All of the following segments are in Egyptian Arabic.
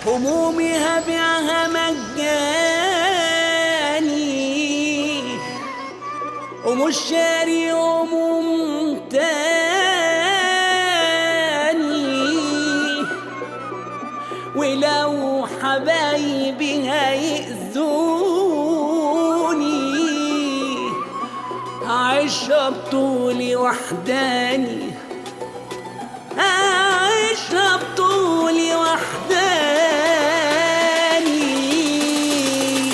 همومي هبيعها مجاني ومش شاري هموم تاني ولو حبايبي هيأذوني هعيشها بطولي وحداني هعيشها بطولي وحداني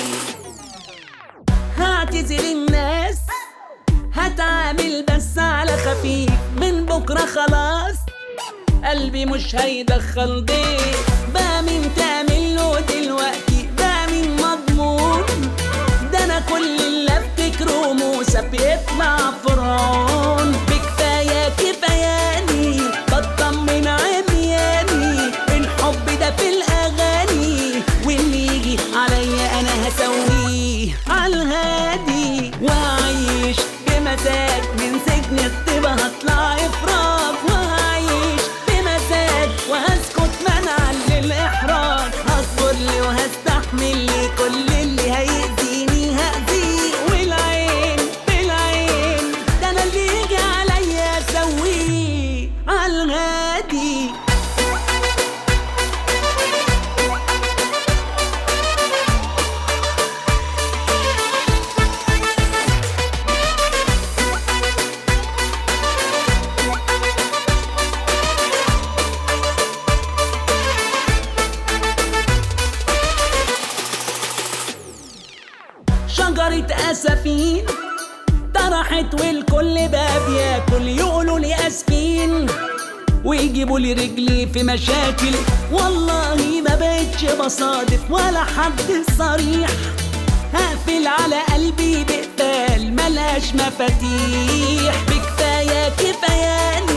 هعتذر الناس هتعامل بس على خفيف من بكرة خلاص قلبي مش هيدخل ضيف بقى مين تعمل له دلوقتي بقى مين مضمون ده انا كل اللي افتكره موسى بيطلع فرعون بكفايه كفاياني بطمن عمياني الحب ده في الاغاني واللي يجي عليا انا هسويه عالهادي واعيش بمزاج من سجن الطيبه هطلع افراج وهعيش بمزاج وهسكت منعا للاحراج هصبر لي وهستحمل لي كل اللي هيأذيني هأذيه والعين بالعين ده انا اللي يجي عليا اسويه عالهادي شجرة أسفين طرحت والكل بقى بياكل يقولوا لي أسفين ويجيبوا لي رجلي في مشاكل والله ما بقتش بصادف ولا حد صريح هقفل على قلبي بقفال ملهاش مفاتيح بكفاية كفاياني